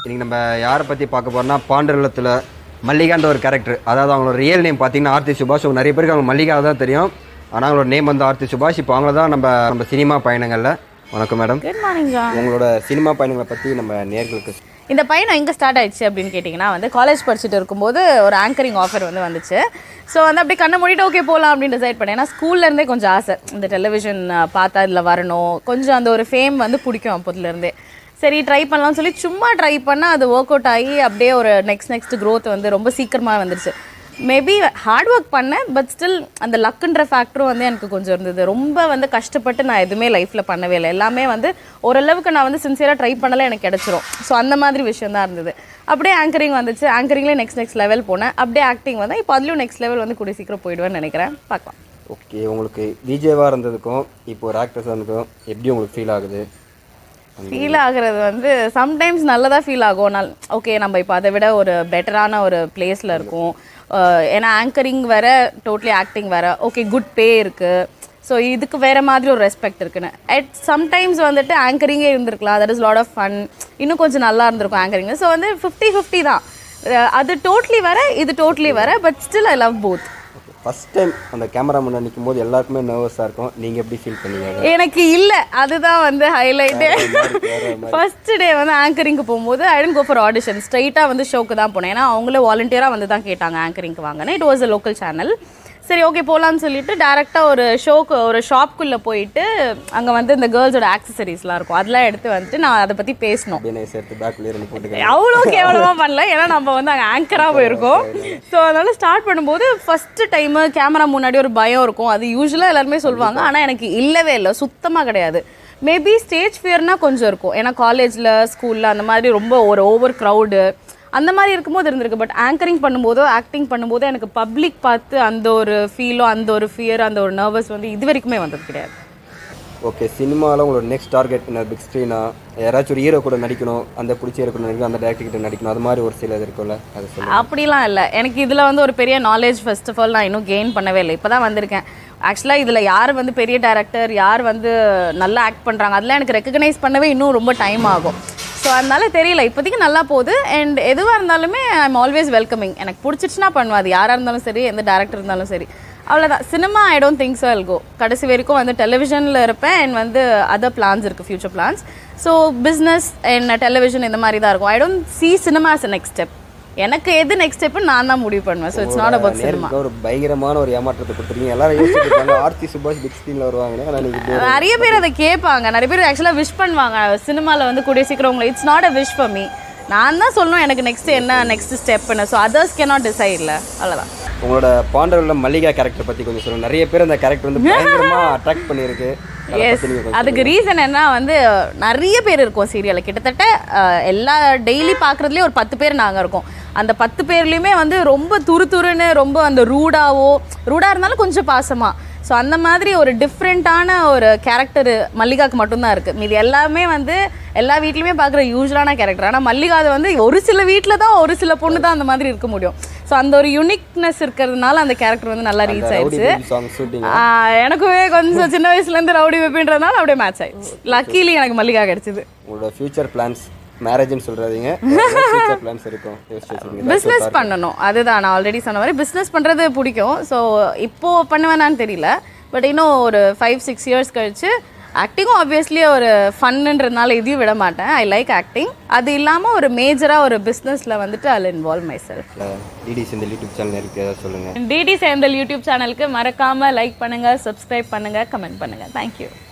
இன்னைக்கு நம்ம யாரை பற்றி பார்க்க போறோம்னா பாண்டரலத்தில் மல்லிகான்ற ஒரு கேரக்டர் அதாவது அவங்களோட ரியல் நேம் பார்த்தீங்கன்னா ஆர்த்தி சுபாஷ் அவங்க நிறைய பேருக்கு அவங்க மல்லிகா தான் தெரியும் ஆனால் அவங்களோட நேம் வந்து ஆர்த்தி சுபாஷ் இப்போ அவங்கள தான் நம்ம நம்ம சினிமா பயணங்களில் வணக்கம் மேடம் குட் மார்னிங் ஜான் உங்களோட சினிமா பயணங்களை பற்றி நம்ம நேர்களுக்கு இந்த பயணம் எங்கே ஸ்டார்ட் ஆயிடுச்சு அப்படின்னு கேட்டிங்கன்னா வந்து காலேஜ் படிச்சுட்டு இருக்கும்போது ஒரு ஆங்கரிங் ஆஃபர் வந்து வந்துச்சு ஸோ வந்து அப்படியே கண்ணை மூடிட்டு ஓகே போகலாம் அப்படின்னு டிசைட் பண்ணேன் ஏன்னா ஸ்கூல்ல இருந்தே கொஞ்சம் ஆசை இந்த டெலிவிஷன் பார்த்தா இதில் வரணும் கொஞ்சம் அந்த ஒரு ஃபேம் வந்து பிடிக்கும் அப்போதுலேருந்தே சரி ட்ரை பண்ணலாம்னு சொல்லி சும்மா ட்ரை பண்ணால் அது ஒர்க் அவுட் ஆகி அப்படியே ஒரு நெக்ஸ்ட் நெக்ஸ்ட் growth வந்து ரொம்ப சீக்கிரமாக வந்துருச்சு மேபி ஹார்ட் ஒர்க் பண்ணேன் பட் ஸ்டில் அந்த லக்குன்ற ஃபேக்டரும் வந்து எனக்கு கொஞ்சம் இருந்தது ரொம்ப வந்து கஷ்டப்பட்டு நான் எதுவுமே லைஃப்பில் பண்ணவே இல்லை எல்லாமே வந்து ஓரளவுக்கு நான் வந்து சின்சியராக ட்ரை பண்ணல எனக்கு கிடச்சிரும் ஸோ அந்த மாதிரி விஷயம் தான் இருந்தது அப்படியே ஆங்கரிங் வந்துச்சு ஆங்கரிங்லேயே நெக்ஸ்ட் நெக்ஸ்ட் லெவல் போனேன் அப்படியே ஆக்டிங் வந்தேன் இப்போ அதுலேயும் நெக்ஸ்ட் லெவல் வந்து கூடிய சீக்கிரம் போயிடுவேன்னு நினைக்கிறேன் பார்க்கலாம் ஓகே உங்களுக்கு விஜேவாக இருந்ததுக்கும் இப்போ ஒரு ஆக்ட்ரஸாக இருந்ததுக்கும் எப்படி உங்களுக்கு ஃபீல் ஆகுது ஃபீல் ஆகுறது வந்து சம்டைம்ஸ் நல்லதாக ஃபீல் ஆகும் நல் ஓகே நம்ம இப்போ அதை விட ஒரு பெட்டரான ஒரு பிளேஸில் இருக்கும் அஹ் ஏன்னா ஆங்கரிங் வேற டோட்டலி ஆக்டிங் வேற ஓகே குட் பே இருக்குது ஸோ இதுக்கு வேற மாதிரி ஒரு ரெஸ்பெக்ட் இருக்குன்னு அட் சம்டைம்ஸ் வந்துட்டு ஆங்கரிங்கே இருந்திருக்கலாம் that is lot of fun இன்னும் கொஞ்சம் நல்லா இருந்திருக்கும் ஆங்கரிங் ஸோ வந்து ஃபிஃப்டி ஃபிஃப்டி தான் அஹ் அது டோட்லி வேற இது டோட்லி வேற but still I love both first time அந்த கேமரா முன்னாடி நிற்கும் போது எல்லாருக்குமே நர்வஸாக இருக்கும் நீங்கள் எப்படி ஃபீல் பண்ணீங்க அதை? எனக்கு இல்லை அதுதான் வந்து ஹைலைட்டு ஃபர்ஸ்ட் டே வந்து ஆங்கரிங்க்கு போகும்போது I tend go for audition ஸ்ட்ரைட்டாக வந்து ஷோக்கு தான் போனேன் ஏன்னா அவங்களே வாலண்டியராக வந்து தான் கேட்டாங்க ஆங்கரிங்க்கு வாங்கினேன் it was a local channel சரி ஓகே போகலான்னு சொல்லிட்டு டேரெக்டாக ஒரு ஷோக்கு ஒரு ஷாப்குள்ளே போயிட்டு அங்கே வந்து இந்த கேர்ள்ஸோட ஆக்சசரிஸ்லாம் இருக்கும் அதெல்லாம் எடுத்து வந்துட்டு நான் அதை பற்றி பேசணும் அப்படியே நைஸ் எடுத்து பேக்லேயே ரெண்டு போட்டுக்க அவ்வளோ கேவலமாக பண்ணல ஏன்னா நம்ம வந்து அங்கே ஆங்கராக போயிருக்கோம் ஸோ அதனால ஸ்டார்ட் பண்ணும்போது ஃபஸ்ட்டு டைமு கேமரா முன்னாடி ஒரு பயம் இருக்கும் அது யூஸ்வலாக எல்லாருமே சொல்லுவாங்க ஆனால் எனக்கு இல்லவே இல்லை சுத்தமாக கிடையாது மேபி ஸ்டேஜ் ஃபியர்னா கொஞ்சம் இருக்கும் ஏன்னா காலேஜில் ஸ்கூலில் அந்த மாதிரி ரொம்ப ஒரு ஓவர் க்ரௌடு அந்த மாதிரி இருக்கும்போது இருந்திருக்கு பட் ஆங்கரிங் பண்ணும்போதோ ஆக்டிங் பண்ணும்போதோ எனக்கு பப்ளிக் பார்த்து அந்த ஒரு ஃபீலோ அந்த ஒரு ஃபியர் அந்த ஒரு நர்வஸ் வந்து இது வரைக்குமே வந்தது கிடையாது ஓகே சினிமாவில் உங்களோட நெக்ஸ்ட் டார்கெட் என்ன பிக் ஸ்க்ரீனா யாராச்சும் ஒரு ஹீரோ கூட நடிக்கணும் அந்த பிடிச்ச ஹீரோ கூட நடிக்கணும் அந்த டேரக்டர் கிட்ட நடிக்கணும் அது மாதிரி ஒரு சில இது இருக்கும்ல அதை சொல்லுங்கள் அப்படிலாம் இல்லை எனக்கு இதில் வந்து ஒரு பெரிய நாலேஜ் ஃபர்ஸ்ட் ஆஃப் ஆல் நான் இன்னும் கெயின் பண்ணவே இல்லை இப்போ தான் வந்திருக்கேன் ஆக்சுவலாக இதில் யார் வந்து பெரிய டேரக்டர் யார் வந்து நல்லா ஆக்ட் பண்ணுறாங்க அதெல்லாம் எனக்கு ரெக்கக்னைஸ் பண்ணவே இன்னும் ரொம்ப டைம் ஆகும் ஸோ அதனால தெரியல இப்போதைக்கு நல்லா போகுது அண்ட் எதுவாக இருந்தாலுமே ஐ எம் ஆல்வேஸ் வெல்கமிங் எனக்கு பிடிச்சிச்சுன்னா பண்ணுவேன் அது யாராக இருந்தாலும் சரி எந்த டேரக்டர் இருந்தாலும் சரி அவ்வளோதான் cinema I don't think so go கடைசி வரைக்கும் வந்து டெலிவிஷனில் இருப்பேன் அண்ட் வந்து அதர் பிளான்ஸ் இருக்குது future plans so business and television இந்த மாதிரி தான் இருக்கும் I don't see cinema as a next step எனக்கு எது நெக்ஸ்ட் ஸ்டெப்னு நான் தான் முடிவு பண்ணுவேன் so it's not about cinema நேருக்கு ஒரு பயங்கரமான ஒரு ஏமாற்றத்தை கொடுத்துருக்கீங்க எல்லாரும் யோசிச்சுட்டு இருக்காங்க ஆர்த்தி சுபாஷ் பிக் ஸ்க்ரீனில் வருவாங்க ஆனால் நீங்கள் இப்படி நிறைய பேர் அதை கேட்பாங்க நிறைய பேர் ஆக்சுவலாக விஷ் பண்ணுவாங்க சினிமாவில் வந்து கூடிய சீக்கிரம் உங்களை it's not a wish for me நான் தான் சொல்லணும் எனக்கு நெக்ஸ்ட் என்ன நெக்ஸ்ட் ஸ்டெப்னு ஸோ அதர்ஸ் கேனாட் டிசைட்ல அவ்வளோதான் உங்களோட பாண்டவரில் மல்லிகா கேரக்டர் பற்றி கொஞ்சம் சொல்லுங்கள் நிறைய பேர் அந்த கேரக்டர் வந்து பயங்கரமாக அட்ராக்ட் பண்ணியிருக்கு அதை எஸ் பத்தி நீங்க கொஞ்சம் அதுக்கு ரீசன் என்ன வந்து நிறைய பேர் இருக்கோம் சீரியலில் கிட்டத்தட்ட அஹ், எல்லா டெய்லி பார்க்குறதுலேயே ஒரு பத்து பேர் நாங்கள் இருக்கோம் அந்த பத்து பேர்லேயுமே வந்து ரொம்ப துரு துருன்னு ரொம்ப அந்த ரூடாவோ ரூடாக இருந்தாலும் கொஞ்சம் பாசமா ஸோ அந்த மாதிரி ஒரு டிஃப்ரெண்ட்டான ஒரு கேரக்டர் மல்லிகாக்கு மட்டும்தான் இருக்குது மீதி எல்லாமே வந்து எல்லா வீட்லையுமே பார்க்குற யூஸ்வலான கேரக்டர் ஆனால் மல்லிகா அது வந்து ஒரு சில வீட்டில் தான் ஒரு சில பொண்ணு தான் அந்த மாதிரி இருக்க முடியும் ஸோ அந்த ஒரு யூனிக்னஸ் இருக்கிறதுனால அந்த கேரக்டர் வந்து நல்லா ரீச் ரவுடி ஆயிடுச்சு சாங் ஷூட்டிங் ஆஹ் எனக்குமே கொஞ்சம் சின்ன வயசுல இருந்து ரவுடி வெப்பின்றதுனால அப்படியே மேட்ச் ஆயிடுச்சு லக்கீலி எனக்கு மல்லிகா கிடைச்சது உங்களோட ஃபியூச்சர் பிளான்ஸ் மேரேஜ்னு சொல்றாதீங்க ஃபியூச்சர் பிளான்ஸ் இருக்கும் யோசிச்சு வச்சிருக்கீங்க பிஸ்னஸ் பண்ணணும் அதுதான் நான் ஆல்ரெடி சொன்ன மாதிரி பிஸ்னஸ் பண்ணுறது பிடிக்கும் ஸோ இப்போ பண்ணுவேனான்னு தெரியல பட் இன்னும் ஒரு ஃபைவ் சிக்ஸ் இயர்ஸ் கழிச்சு ஆக்டிங்கும் ஆப்வியஸ்லி ஒரு ஃபன்னுன்றதுனால இதையும் விட மாட்டேன் ஐ லைக் ஆக்டிங் அது இல்லாமல் ஒரு மேஜராக ஒரு பிஸ்னஸில் வந்துட்டு அதில் இன்வால்வ் மை செல்ஃப் டிடிஸ் இந்த யூடியூப் சேனல் இருக்கு ஏதாவது சொல்லுங்க டிடி சேந்தல் யூடியூப் சேனலுக்கு மறக்காமல் லைக் பண்ணுங்கள் சப்ஸ்கிரைப் பண்ணுங்கள் கமெண்ட் பண்ணுங்கள் தேங்க்யூ